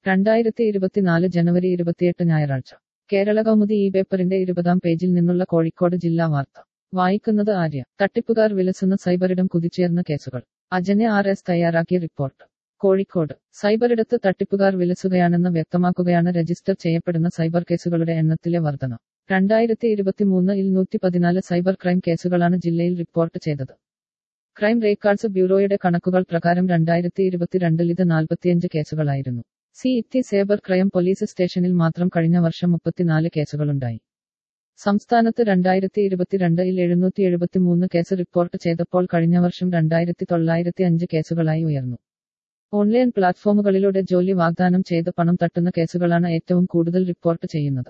രണ്ടായിരത്തി ഇരുപത്തിനാല് ജനുവരി ഇരുപത്തിയെട്ട് ഞായറാഴ്ച കേരള കൗമുദി ഈ പേപ്പറിന്റെ ഇരുപതാം പേജിൽ നിന്നുള്ള കോഴിക്കോട് ജില്ലാ വാർത്ത വായിക്കുന്നത് ആര്യ തട്ടിപ്പുകാർ വിലസുന്ന സൈബറിടം കുതിച്ചുയർന്ന കേസുകൾ അജനെ ആർ എസ് തയ്യാറാക്കിയ റിപ്പോർട്ട് കോഴിക്കോട് സൈബറിടത്ത് തട്ടിപ്പുകാർ വിലസുകയാണെന്ന് വ്യക്തമാക്കുകയാണ് രജിസ്റ്റർ ചെയ്യപ്പെടുന്ന സൈബർ കേസുകളുടെ എണ്ണത്തിലെ വർധന രണ്ടായിരത്തി ഇരുപത്തിമൂന്നിൽ നൂറ്റി പതിനാല് സൈബർ ക്രൈം കേസുകളാണ് ജില്ലയിൽ റിപ്പോർട്ട് ചെയ്തത് ക്രൈം റേക്കാർഡ്സ് ബ്യൂറോയുടെ കണക്കുകൾ പ്രകാരം രണ്ടായിരത്തി ഇരുപത്തിരണ്ടിൽ ഇത് നാൽപ്പത്തിയഞ്ച് കേസുകളായിരുന്നു city cyber crime police സ്റ്റേഷനിൽ മാത്രം കഴിഞ്ഞ വർഷം മുപ്പത്തിനാല് കേസുകളുണ്ടായി സംസ്ഥാനത്ത് രണ്ടായിരത്തി ഇരുപത്തിരണ്ടിൽ എഴുന്നൂറ്റി എഴുപത്തിമൂന്ന് കേസ് റിപ്പോർട്ട് ചെയ്തപ്പോൾ കഴിഞ്ഞ വർഷം രണ്ടായിരത്തി തൊള്ളായിരത്തി അഞ്ച് കേസുകളായി ഉയർന്നു ഓൺലൈൻ പ്ലാറ്റ്ഫോമുകളിലൂടെ ജോലി വാഗ്ദാനം ചെയ്ത് പണം തട്ടുന്ന കേസുകളാണ് ഏറ്റവും കൂടുതൽ റിപ്പോർട്ട് ചെയ്യുന്നത്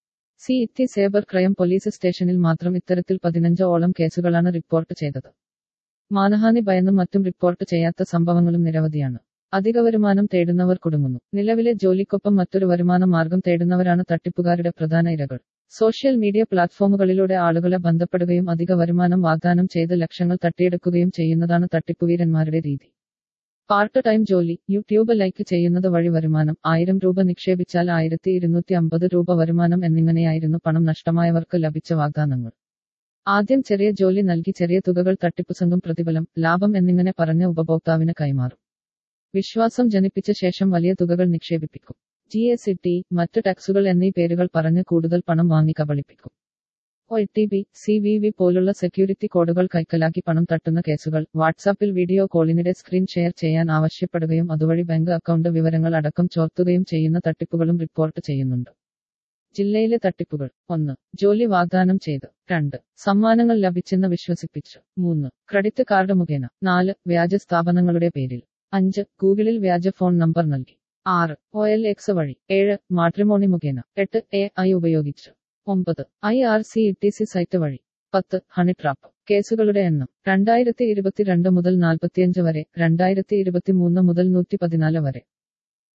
city cyber crime police സ്റ്റേഷനിൽ മാത്രം ഇത്തരത്തിൽ പതിനഞ്ച് ഓളം കേസുകളാണ് റിപ്പോർട്ട് ചെയ്തത് മാനഹാനി ഭയന്നും മറ്റും റിപ്പോർട്ട് ചെയ്യാത്ത സംഭവങ്ങളും നിരവധിയാണ് അധിക വരുമാനം തേടുന്നവർ കുടുങ്ങുന്നു നിലവിലെ ജോലിക്കൊപ്പം മറ്റൊരു വരുമാന മാർഗം തേടുന്നവരാണ് തട്ടിപ്പുകാരുടെ പ്രധാന ഇരകൾ സോഷ്യൽ മീഡിയ പ്ലാറ്റ്ഫോമുകളിലൂടെ ആളുകളെ ബന്ധപ്പെടുകയും അധിക വരുമാനം വാഗ്ദാനം ചെയ്ത് ലക്ഷങ്ങൾ തട്ടിയെടുക്കുകയും ചെയ്യുന്നതാണ് തട്ടിപ്പുവീരന്മാരുടെ രീതി പാർട്ട് ടൈം ജോലി യൂട്യൂബ് ലൈക്ക് ചെയ്യുന്നത് വഴി വരുമാനം ആയിരം രൂപ നിക്ഷേപിച്ചാൽ ആയിരത്തി ഇരുന്നൂറ്റി അമ്പത് രൂപ വരുമാനം എന്നിങ്ങനെയായിരുന്നു പണം നഷ്ടമായവർക്ക് ലഭിച്ച വാഗ്ദാനങ്ങൾ ആദ്യം ചെറിയ ജോലി നൽകി ചെറിയ തുകകൾ തട്ടിപ്പു സംഘം പ്രതിഫലം ലാഭം എന്നിങ്ങനെ പറഞ്ഞ ഉപഭോക്താവിന് കൈമാറും വിശ്വാസം ജനിപ്പിച്ച ശേഷം വലിയ തുകകൾ നിക്ഷേപിപ്പിക്കും ജി എസ് ഇ ടി മറ്റ് ടാക്സുകൾ എന്നീ പേരുകൾ പറഞ്ഞ് കൂടുതൽ പണം വാങ്ങി കബളിപ്പിക്കും O T P C V V പോലുള്ള സെക്യൂരിറ്റി കോഡുകൾ കൈക്കലാക്കി പണം തട്ടുന്ന കേസുകൾ വാട്സാപ്പിൽ വീഡിയോ കോളിനിടെ സ്ക്രീൻ ഷെയർ ചെയ്യാൻ ആവശ്യപ്പെടുകയും അതുവഴി ബാങ്ക് അക്കൗണ്ട് വിവരങ്ങൾ അടക്കം ചോർത്തുകയും ചെയ്യുന്ന തട്ടിപ്പുകളും റിപ്പോർട്ട് ചെയ്യുന്നുണ്ട് ജില്ലയിലെ തട്ടിപ്പുകൾ ഒന്ന് ജോലി വാഗ്ദാനം ചെയ്ത് രണ്ട് സമ്മാനങ്ങൾ ലഭിച്ചെന്ന് വിശ്വസിപ്പിച്ചു മൂന്ന് ക്രെഡിറ്റ് കാർഡ് മുഖേന നാല് വ്യാജ സ്ഥാപനങ്ങളുടെ പേരിൽ അഞ്ച് ഗൂഗിളിൽ വ്യാജ ഫോൺ നമ്പർ നൽകി ആറ് ഒ എൽ എക്സ് വഴി ഏഴ് മാട്രിമോണി മുഖേന എട്ട് എ ഐ ഉപയോഗിച്ച് ഒമ്പത് I R C T C site വഴി പത്ത് ഹണി ട്രാപ്പ് കേസുകളുടെ എണ്ണം രണ്ടായിരത്തി ഇരുപത്തിരണ്ട് മുതൽ നാൽപ്പത്തിയഞ്ച് വരെ രണ്ടായിരത്തി ഇരുപത്തിമൂന്ന് മുതൽ നൂറ്റി പതിനാല് വരെ